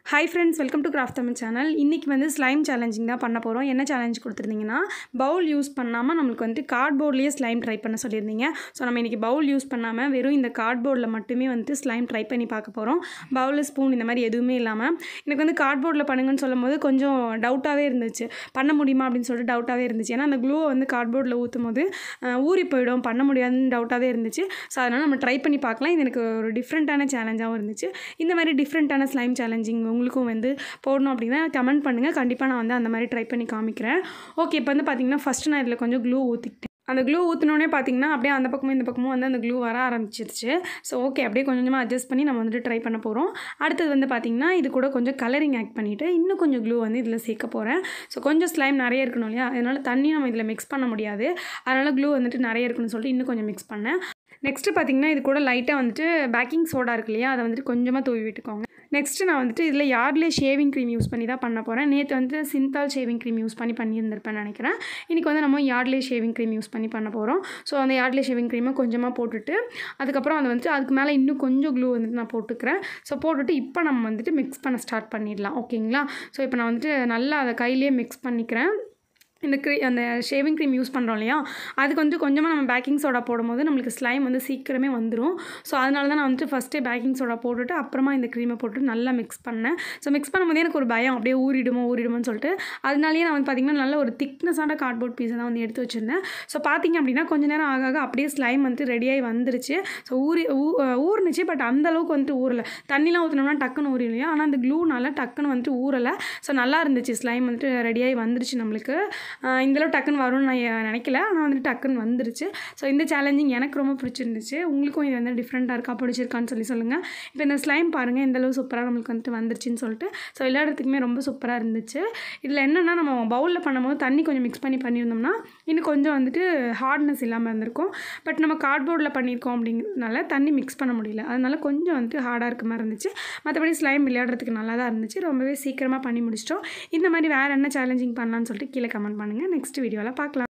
hi friends welcome to craft Tamil channel இன்றைக்கி வந்து slime challenging தான் பண்ண போகிறோம் என்ன சேலஞ்ச் கொடுத்துருந்தீங்கன்னா பவுல் யூஸ் பண்ணாமல் நம்மளுக்கு வந்து கார்ட்போர்ட்லேயே ஸ்லைம் ட்ரை பண்ண சொல்லியிருந்தீங்க ஸோ நம்ம இன்றைக்கி பவுல் யூஸ் பண்ணாமல் வெறும் இந்த கார்ட்போர்டில் மட்டுமே வந்து ஸ்லைம் ட்ரை பண்ணி பார்க்க போகிறோம் பவுல் ஸ்பூன் இந்த மாதிரி எதுவுமே இல்லாமல் எனக்கு வந்து கார்ட்போர்டில் பண்ணுங்கன்னு சொல்லும்போது கொஞ்சம் டவுட்டாகவே இருந்துச்சு பண்ண முடியுமா அப்படின்னு சொல்லிட்டு டவுட்டாகவே இருந்துச்சு ஏன்னா அந்த க்ளூவை வந்து கார்ட்போர்டில் ஊற்றும் போது அஹ், ஊறி போயிடும் பண்ண முடியாதுன்னு டவுட்டாகவே இருந்துச்சு ஸோ அதனால் நம்ம ட்ரை பண்ணி பார்க்கலாம் இது எனக்கு ஒரு டிஃப்ரெண்ட்டான சேலஞ்சாகவும் இருந்துச்சு இந்த மாதிரி டிஃப்ரெண்ட்டான ஸ்லைம் சேலஞ்சிங் உங்களுக்கும் வந்து போடணும் அப்படின்னா கமெண்ட் பண்ணுங்கள் கண்டிப்பாக நான் வந்து அந்த மாதிரி ட்ரை பண்ணி காமிக்கிறேன் ஓகே இப்போ வந்து பார்த்தீங்கன்னா ஃபஸ்ட்டு நான் இதில் கொஞ்சம் க்ளூ ஊற்றிக்கிட்டேன் அந்த க்ளூ ஊற்றினோடனே பார்த்தீங்கன்னா அப்படியே அந்த பக்கமும் இந்த பக்கமும் வந்து அந்த க்ளூ வர ஆரம்பிச்சிருச்சு ஸோ ஓகே அப்படியே கொஞ்சம் கொஞ்சமாக அட்ஜஸ்ட் பண்ணி நம்ம வந்துட்டு ட்ரை பண்ண போகிறோம் அடுத்தது வந்து பார்த்திங்கன்னா இது கூட கொஞ்சம் கலரிங் ஆட் பண்ணிவிட்டு இன்னும் கொஞ்சம் க்ளூ வந்து இதில் சேர்க்க போகிறேன் ஸோ கொஞ்சம் ஸ்லைம் நிறைய இருக்கணும் இல்லையா அதனால் தண்ணி நம்ம இதில் மிக்ஸ் பண்ண முடியாது அதனால் க்ளூ வந்துட்டு நிறைய இருக்குன்னு சொல்லிட்டு இன்னும் கொஞ்சம் மிக்ஸ் பண்ணேன் நெக்ஸ்ட்டு பார்த்தீங்கன்னா இது கூட லைட்டாக வந்துட்டு பேக்கிங் சோடா இருக்கு இல்லையா அதை வந்துட்டு கொஞ்சமாக தூவி விட்டுக்கோங்க நெக்ஸ்ட்டு நான் வந்துட்டு இதில் யார்ட்லே ஷேவிங் க்ரீம் யூஸ் பண்ணி தான் பண்ண போகிறேன் நேற்று வந்து சிந்தால் ஷேவிங் க்ரீம் யூஸ் பண்ணி பண்ணியிருந்திருப்பேன் நினைக்கிறேன் இன்றைக்கி வந்து நம்ம யார்ட்லே ஷேவிங் க்ரீம் யூஸ் பண்ணி பண்ண போகிறோம் ஸோ அந்த யார்ட்லே ஷேவிங் க்ரீமை கொஞ்சமாக போட்டுட்டு அதுக்கப்புறம் அதை வந்துட்டு அதுக்கு மேலே இன்னும் கொஞ்சம் க்ளூ வந்துட்டு நான் போட்டுக்கிறேன் ஸோ போட்டுட்டு இப்போ நம்ம வந்துட்டு மிக்ஸ் பண்ண ஸ்டார்ட் பண்ணிடலாம் ஓகேங்களா ஸோ இப்போ நான் வந்துட்டு நல்லா அதை கையிலேயே மிக்ஸ் பண்ணிக்கிறேன் இந்த க்ரீ அந்த ஷேவிங் க்ரீம் யூஸ் பண்ணுறோம் இல்லையா அதுக்கு வந்து கொஞ்சமாக நம்ம பேக்கிங் சோடா போடும்போது நம்மளுக்கு ஸ்லைம் வந்து சீக்கிரமே வந்துடும் ஸோ அதனால தான் நான் வந்துட்டு ஃபஸ்ட்டே பேக்கிங் சோடா போட்டுட்டு அப்புறமா இந்த க்ரீமை போட்டு நல்லா மிக்ஸ் பண்ணேன் ஸோ மிக்ஸ் பண்ணும்போது எனக்கு ஒரு பயம் அப்படியே ஊறிடுமோ ஊறிடுமோன்னு சொல்லிட்டு அதனாலேயே நான் வந்து பார்த்திங்கன்னா நல்ல ஒரு திக்னஸான கார்ட்போர்ட் பீஸை தான் வந்து எடுத்து வச்சுருந்தேன் ஸோ பார்த்தீங்க அப்படின்னா கொஞ்ச நேரம் ஆக ஆக அப்படியே ஸ்லைம் வந்துட்டு ரெடியாகி வந்துருச்சு ஸோ ஊறி ஊ- ஊறுனுச்சு பட் அந்த அளவுக்கு வந்துட்டு ஊறலை தண்ணிலாம் ஊற்றினோம்னா டக்குன்னு ஊறி இல்லையா ஆனால் அந்த க்ளூனால டக்குன்னு வந்துட்டு ஊறலை ஸோ நல்லா இருந்துச்சு ஸ்லைம் வந்துட்டு ரெடியாகி வந்துருச்சு நம்மளுக்கு ஆஹ் இந்த அளவு டக்குன்னு வரும்னு நான் எ- நினைக்கல ஆனால் வந்துட்டு டக்குன்னு வந்துருச்சு ஸோ இந்த சேலஞ்சிங் எனக்கு ரொம்ப பிடிச்சிருந்துச்சு உங்களுக்கும் இது வந்து டிஃப்ரெண்ட்டாக இருக்கா பிடிச்சிருக்கான்னு சொல்லி சொல்லுங்கள் இப்போ இந்த ஸ்லைம் பாருங்கள் இந்த அளவு சூப்பராக நம்மளுக்கு வந்துட்டு வந்துருச்சுன்னு சொல்லிட்டு ஸோ விளையாடுறதுக்குமே ரொம்ப சூப்பராக இருந்துச்சு இதில் என்னென்னா நம்ம பவுலில் பண்ணும்போது தண்ணி கொஞ்சம் மிக்ஸ் பண்ணி பண்ணியிருந்தோம்னா இன்னும் கொஞ்சம் வந்துட்டு ஹார்ட்னஸ் இல்லாமல் இருந்திருக்கும் பட் நம்ம கார்ட்போர்டில் பண்ணியிருக்கோம் அப்படிங்கிறதுனால தண்ணி மிக்ஸ் பண்ண முடியல அதனால கொஞ்சம் வந்துட்டு ஹார்டாக இருக்க மாதிரி இருந்துச்சு மற்றபடி ஸ்லைம் விளையாடுறதுக்கு நல்லா தான் இருந்துச்சு ரொம்பவே சீக்கிரமாக பண்ணி முடிச்சிட்டோம் இந்த மாதிரி வேறு என்ன சேலஞ்சிங் பண்ணலான்னு சொல்லிட்டு கீழே கமெண்ட் பண்ணுங்கள் நெக்ஸ்ட் வீடியோவில் பார்க்கலாம்